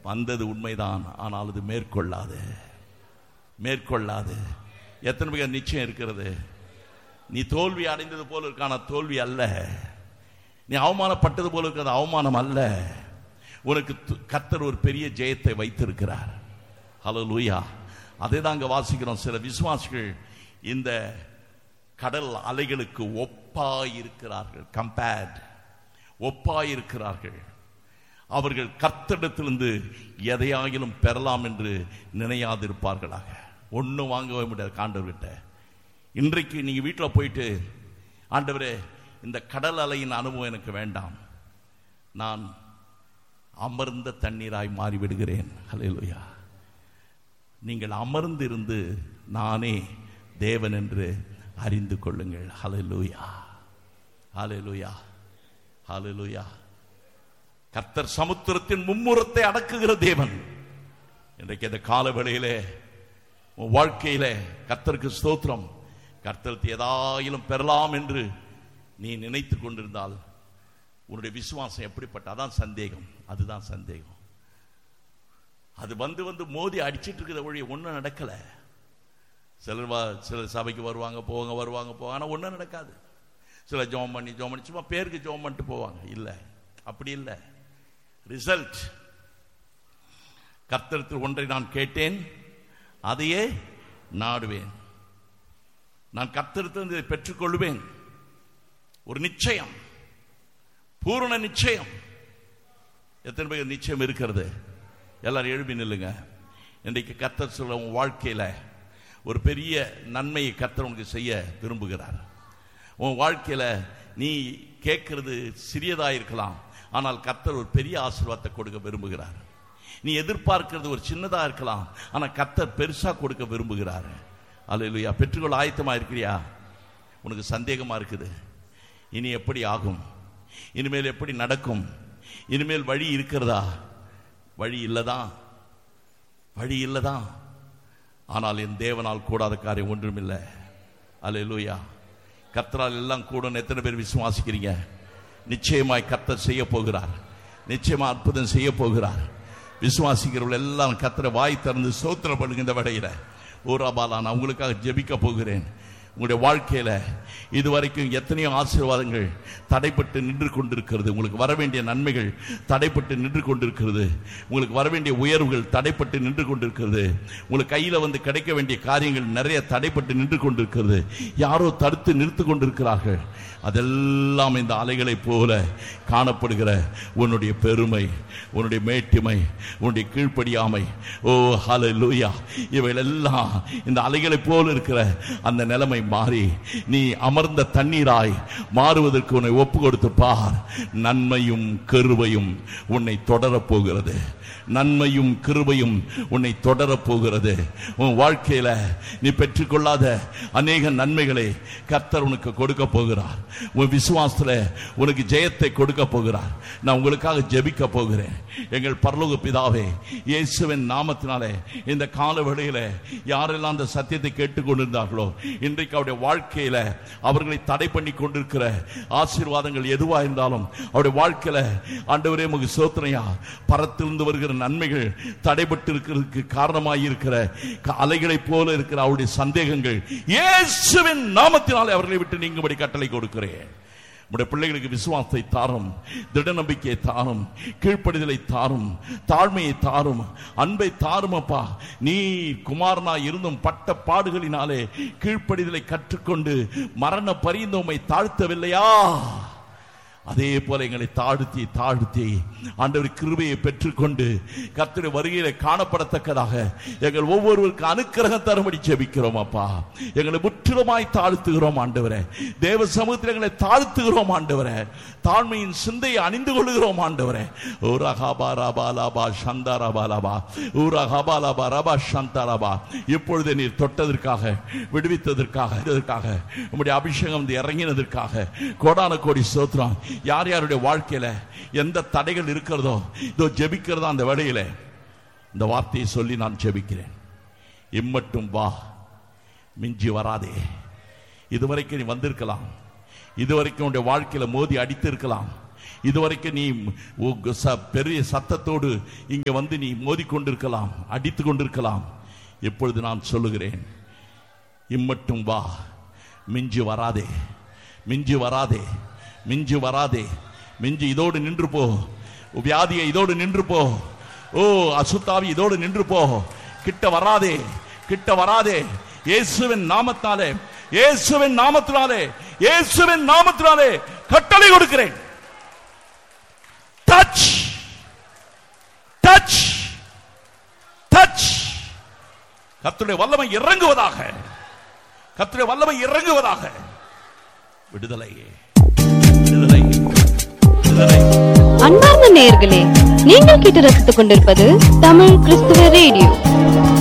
வந்தது உண்மைதான் ஆனால் அது மேற்கொள்ளாது மேற்கொள்ளாது எத்தனை பேர் நிச்சயம் இருக்கிறது நீ தோல்வி அடைந்தது போல இருக்கான தோல்வி அல்ல நீ அவமானப்பட்டது போல இருக்கிறது அவமானம் அல்ல உனக்கு து- கர்த்தர் ஒரு பெரிய ஜெயத்தை வைத்திருக்கிறார் ஹலோ லூயா அதை தாங்க வாசிக்கிறோம் சில விசுவாசிகள் இந்த கடல் அலைகளுக்கு ஒப்பாயிருக்கிறார்கள் கம்பேர்ட் ஒப்பாயிருக்கிறார்கள் அவர்கள் கர்த்தரிடத்திலிருந்து எதையாகிலும் பெறலாம் என்று நினையாதிருப்பார்களாக ஒன்றும் வாங்கவே முடியாது காண்டவர்கிட்ட இன்றைக்கு நீங்க வீட்டில் போயிட்டு ஆண்டவரே இந்த கடல் அலையின் அனுபவம் எனக்கு வேண்டாம் நான் அமர்ந்த தண்ணீராய் மாறிவிடுகிறேன் ஹalleluya நீங்கள் அமர்ந்திருந்து நானே தேவன் என்று அறிந்து கொள்ளுங்கள் ஹalleluya ஹalleluya ஹalleluya கர்த்தர் சமுத்திரத்தின் மும்முரத்தை அடக்குகிற தேவன் இன்றைக்கு இந்த காலவேளையிலே உன் வாழ்க்கையிலே கர்த்தருக்கு ஸ்தோத்திரம் கர்த்தருக்கு ஏதாயிலும் பெறலாம் என்று நீ நினைத்து கொண்டிருந்தால் உன்னுடைய விசுவாசம் எப்படிப்பட்ட அதான் சந்தேகம் அதுதான் சந்தேகம் அது வந்து வந்து மோதி அடிச்சிட்டு இருக்கிற வழி ஒன்றும் நடக்கல சிலர் வா சிலர் சபைக்கு வருவாங்க போவாங்க வருவாங்க போவாங்க ஆனால் ஒன்றும் நடக்காது சில ஜோம் பண்ணி ஜோம் பண்ணி சும்மா பேருக்கு ஜோம் பண்ணிட்டு போவாங்க இல்லை அப்படி இல்லை ரிசல்ட் கர்த்தரத்தில் ஒன்றை நான் கேட்டேன் அதையே நாடுவேன் நான் கர்த்தரிடத்திலிருந்து இதை பெற்றுக்கொள்வேன் ஒரு நிச்சயம் பூரண நிச்சயம் எத்தனை பேர் நிச்சயம் இருக்கிறது எல்லாரும் எழுப்பி நில்லுங்க இன்றைக்கு கர்த்தர் சொல்ல உன் வாழ்க்கையில ஒரு பெரிய நன்மையை கர்த்தர் உனக்கு செய்ய விரும்புகிறார் உன் வாழ்க்கையில நீ கேட்கிறது சிறியதா இருக்கலாம் ஆனால் கர்த்தர் ஒரு பெரிய ஆசீர்வாதத்தை கொடுக்க விரும்புகிறார் நீ எதிர்பார்க்கிறது ஒரு சின்னதா இருக்கலாம் ஆனா கர்த்தர் பெருசா கொடுக்க விரும்புகிறார் அல்லேலூயா பெற்றுக்கொள்ள ஆயத்தமா இருக்கிறியா உனக்கு சந்தேகமா இருக்குது இனி எப்படி ஆகும் இனிமேல் எப்படி நடக்கும் இனிமேல் வழி இருக்கிறதா வழி இல்லதான் வழி இல்லதான் ஆனால் என் தேவனால் கூடாத காரியம் ஒன்றுமில்லை அல்லேலூயா கர்த்தரால் எல்லாம் கூடும் எத்தனை பேர் விசுவாசிக்கிறீங்க நிச்சயமாய் கர்த்தர் செய்ய போகிறார் நிச்சயமா அற்புதம் செய்ய போகிறார் விசுவாசிக்கிறவர்கள் எல்லாம் கர்த்தரை வாய் திறந்து சோத்திரம் பண்ணுங்க இந்த வடையில ஊராபாலா நான் உங்களுக்காக ஜெபிக்க போகிறேன் உங்களுடைய வாழ்க்கையில இதுவரைக்கும் எத்தனையோ ஆசீர்வாதங்கள் தடைப்பட்டு நின்று கொண்டிருக்கிறது உங்களுக்கு வர வேண்டிய நன்மைகள் தடைப்பட்டு நின்று கொண்டிருக்கிறது உங்களுக்கு வர வேண்டிய உயர்வுகள் தடைப்பட்டு நின்று கொண்டிருக்கிறது உங்களுக்கு கையில வந்து கிடைக்க வேண்டிய காரியங்கள் நிறைய தடைப்பட்டு நின்று கொண்டிருக்கிறது யாரோ தடுத்து நிறுத்து கொண்டிருக்கிறார்கள் அதெல்லாம் இந்த அலைகளைப் போல காணப்படுகிற உன்னுடைய பெருமை உன்னுடைய மேட்டிமை உன்னுடைய கீழ்ப்படியாமை ஓ ஹalleluya இவைகள் எல்லாம் இந்த அலைகளைப் போல இருக்கிற அந்த நிலைமை மாறி நீ அமர்ந்த தண்ணீராய் மாறுவதற்கு உன்னை ஒப்பு கொடுத்து பார் நன்மையும் கருவையும் உன்னை தொடரப் போகிறது நன்மையும் கிருபையும் உன்னை தொடரப் போகிறது உன் வாழ்க்கையில நீ பெற்றுக்கொள்ளாத அநேக நன்மைகளை கர்த்தர் உனக்கு கொடுக்க போகிறார் உன் விசுவாசத்துல உனக்கு ஜெயத்தை கொடுக்க போகிறார் நான் உங்களுக்காக ஜெபிக்க போகிறேன் எங்கள் பரலோக பிதாவே இயேசுவின் நாமத்தினாலே இந்த கால வேளையில யாரெல்லாம் அந்த சத்தியத்தை கேட்டுக்கொண்டிருந்தார்களோ இன்றைக்கு அவருடைய வாழ்க்கையில அவர்களை தடை பண்ணி கொண்டிருக்கிற ஆசீர்வாதங்கள் எதுவா இருந்தாலும் அவருடைய வாழ்க்கையில ஆண்டவரே முக சோதனையா பரத்திலிருந்து வருகிற நன்மைகள் தடைபட்டு இருக்கிறதுக்கு காரணமாய் இருக்கிற க- அலைகளைப் போல இருக்கிற அவருடைய சந்தேகங்கள் இயேசுவின் நாமத்தினாலே அவர்களை விட்டு நீங்கும்படி கட்டளை கொடுக்கிறேன் உடைய பிள்ளைகளுக்கு விசுவாசத்தை தாரும் திட நம்பிக்கையை தாரும் கீழ்ப்படிதலை தாரும் தாழ்மையை தாரும் அன்பை தாரும் அப்பா நீ குமாரனா இருந்தும் பட்ட பாடுகளினாலே கீழ்ப்படிதலை கற்றுக்கொண்டு மரண பரிந்து உம்மை தாழ்த்தவில்லையா அதே போல எங்களை தாழ்த்தி தாழ்த்தி ஆண்டவர் கிருபையை பெற்றுக்கொண்டு கர்த்தருடைய வருகையில காணப்படத்தக்கதாக எங்கள் ஒவ்வொருவருக்கு அனுக்கிரகம் தரும்படி ஜெபிக்கிறோம் அப்பா எங்களை முற்றிலுமாய் தாழ்த்துகிறோம் ஆண்டவரே தேவ சமூகத்தில் எங்களை தாழ்த்துகிறோம் ஆண்டவரே தாழ்மையின் சிந்தையை அணிந்து கொள்கிறோம் ஆண்டவரே ஊரா ஹாபா ராபா லாபா சந்தா ராபா லாபா ஊரா ஹாபா லாபா ரபா சந்தா ராபா இப்பொழுது நீர் தொட்டதற்காக விடுவித்ததற்காக இதற்காக உம்முடைய அபிஷேகம் வந்து இறங்கினதற்காக கோடான கோடி சோத்திரம் யார் யாருடைய வாழ்க்கையில எந்த தடைகள் இருக்கிறதோ இதோ ஜெபிக்கிறதா அந்த வேளையில இந்த வார்த்தையை சொல்லி நான் ஜெபிக்கிறேன் இம்மட்டும் வா மிஞ்சி வராதே இதுவரைக்கும் நீ வந்திருக்கலாம் இதுவரைக்கும் உன்னுடைய வாழ்க்கையில மோதி அடித்திருக்கலாம் இதுவரைக்கும் நீ உ- ச- பெரிய சத்தத்தோடு இங்க வந்து நீ மோதிக்கொண்டிருக்கலாம் அடித்து கொண்டிருக்கலாம் இப்பொழுது நான் சொல்லுகிறேன் இம்மட்டும் வா மிஞ்சி வராதே மிஞ்சி வராதே மிஞ்சி வராதே மிஞ்சி இதோடு நின்று போ வியாதியை இதோடு நின்று போ ஓ அசுத்தாவி இதோடு நின்று போ கிட்ட வராதே கிட்ட வராதே இயேசுவின் நாமத்தினாலே இயேசுவின் நாமத்தினாலே இயேசுவின் நாமத்தினாலே கட்டளை கொடுக்கிறேன் டச் டச் டச் கர்த்தருடைய வல்லமை இறங்குவதாக கர்த்தருடைய வல்லமை இறங்குவதாக விடுதலை விடுதலை விடுதலை அன்பார்ந்த நேயர்களே நீங்கள் கேட்டு ரசித்துக் கொண்டிருப்பது தமிழ் கிறிஸ்துவ ரேடியோ